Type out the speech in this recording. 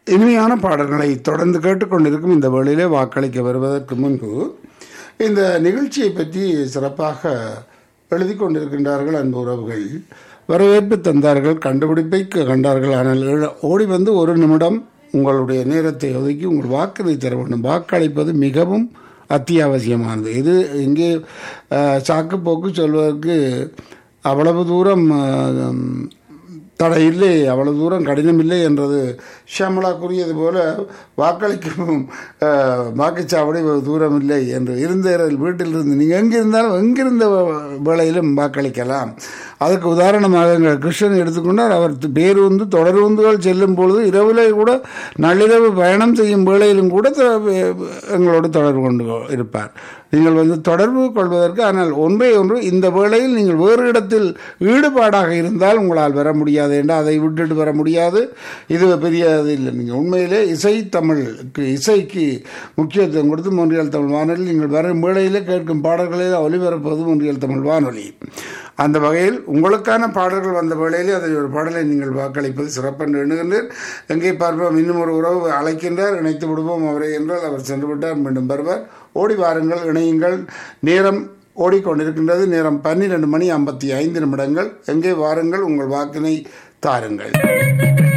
இனிமையான பாடல்களை தொடர்ந்து கேட்டுக்கொண்டிருக்கும் இந்த வேளையிலே வாக்களிக்க வருவதற்கு முன்பு இந்த நிகழ்ச்சியை பற்றி சிறப்பாக எழுதி கொண்டிருக்கின்றார்கள் அன்பு உறவுகள் வரவேற்பு தந்தார்கள் கண்டுபிடிப்பை கண்டார்கள் ஆனால் ஏழ- ஓடி வந்து ஒரு நிமிடம் உங்களுடைய நேரத்தை ஒதுக்கி உங்கள் வாக்கினை தர வேண்டும் வாக்களிப்பது மிகவும் அத்தியாவசியமானது இது இங்கே அஹ், சாக்குப்போக்கு சொல்வதற்கு அவ்வளவு தூரம் அஹ், தடை இல்லை அவ்வளவு தூரம் கடினம் இல்லை என்றது ஷியாமலா கூறியது போல வாக்களிக்கும் அஹ், வாக்குச்சாவடி வெகு தூரம் இல்லை என்று இருந்த வீட்டில் இருந்து நீங்கள் எங்கிருந்தாலும் எங்கிருந்த வேளையிலும் வாக்களிக்கலாம் அதுக்கு உதாரணமாக எங்கள் கிருஷ்ணன் எடுத்துக்கொண்டார் அவர் பேருந்து தொடர்ந்துகள் செல்லும் பொழுது இரவில் கூட நள்ளிரவு பயணம் செய்யும் வேளையிலும் கூட த- எங்களோடு தொடர்பு கொண்டு இருப்பார் நீங்கள் வந்து தொடர்பு கொள்வதற்கு ஆனால் ஒன்றே ஒன்று இந்த வேளையில் நீங்கள் வேறு இடத்தில் ஈடுபாடாக இருந்தால் உங்களால் வர முடியாது என்றால் அதை விட்டுட்டு வர முடியாது இது பெரிய இது இல்லை நீங்கள் உண்மையிலே இசை தமிழுக்கு இசைக்கு முக்கியத்துவம் கொடுத்து மொன்றியல் தமிழ் வானொலி நீங்கள் வரும் வேளையிலே கேட்கும் பாடல்களை ஒலிபரப்பது மொன்றியல் தமிழ் வானொலி அந்த வகையில் உங்களுக்கான பாடல்கள் வந்த வேளையிலே அதை ஒரு பாடலை நீங்கள் வாக்களிப்பது சிறப்பென்று எண்ணுகின்றேன் எங்கே பார்ப்போம் இன்னும் ஒரு உறவு அழைக்கின்றார் இணைத்து விடுவோம் அவரை என்றால் அவர் சென்று விட்டார் மீண்டும் வருவார் ஓடி வாருங்கள் இணையுங்கள் நேரம் ஓடிக்கொண்டிருக்கின்றது நேரம் பன்னிரண்டு மணி ஐம்பத்தி ஐந்து நிமிடங்கள் எங்கே வாருங்கள் உங்கள் வாக்கினை தாருங்கள்